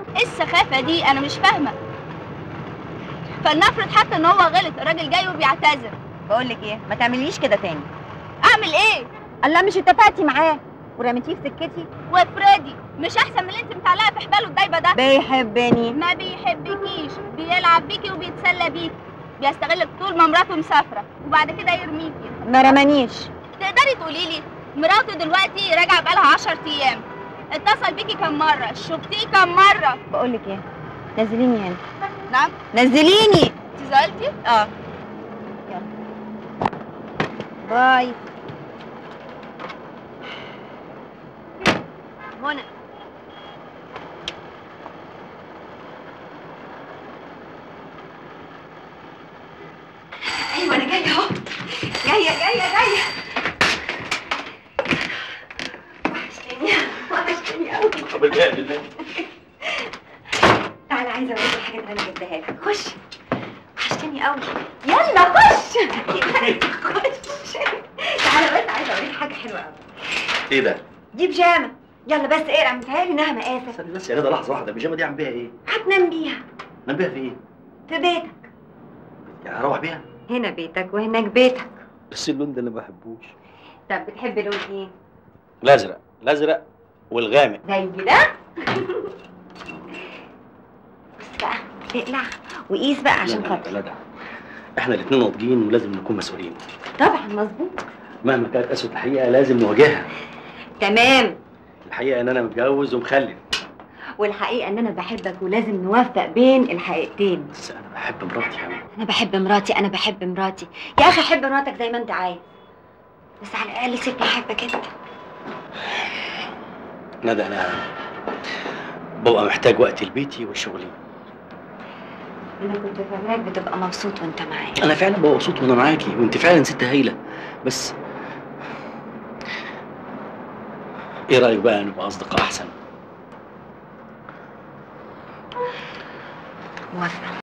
ايه السخافه دي انا مش فاهمه فلنفرض حتى ان هو غلط الراجل جاي وبيعتذر بقول لك ايه ما تعمليش كده تاني اعمل ايه الله مش اتفقتي معاه ورميتيه في سكتي وفريدي مش احسن من اللي انت متعلقه في حباله الدايبه ده بيحبني ما بيحبكيش بيلعب بيكي وبيتسلى بيكي بيستغلك طول ما مراته مسافره وبعد كده يرميكي ما رمانيش تقدري تقولي لي مراته دلوقتي راجعه بقالها 10 ايام اتصل بيكي كم مره شفتيه كم مره بقول لك ايه نزليني هنا نعم نزليني انت زعلتي اه يلا باي منى ايوه انا جايه اهو جايه جايه جايه وحشتني وحشتني قوي بالله بالله تعالى عايزه اوريك الحاجات اللي انا جبتها لك خش وحشتني قوي يلا خش خش تعالى بس عايزه اوريك حاجه حلوه قوي ايه ده؟ دي بيجامه يلا بس اقرا متهيألي انها مقاسك استني بس يا ندى لحظه واحده البيجامه دي اعمل بيها ايه؟ هتنام بيها انام بيها في ايه؟ في بيتك يعني هروح بيها؟ هنا بيتك وهناك بيتك بس اللون ده اللي ما بحبوش طب بتحب لون ايه الازرق الازرق والغامق زي ده بص بقى اقلع وقيس بقى عشان لا خاطر لا ده احنا الاثنين ناضجين ولازم نكون مسؤولين طبعا مظبوط مهما كانت اسود الحقيقه لازم نواجهها تمام الحقيقه ان انا متجوز ومخلف والحقيقه ان انا بحبك ولازم نوفق بين الحقيقتين بس انا بحب مراتي قوي انا بحب مراتي انا بحب مراتي يا اخي حب مراتك زي ما انت عايز بس على الاقل سيبني احبك انت ندى انا ببقى محتاج وقت لبيتي وشغلي انا كنت فاكراك بتبقى مبسوط وانت معايا انا فعلا ببقى مبسوط وانا معاكي وانت فعلا ست هايله بس ايه رايك بقى نبقى اصدقاء احسن موافقه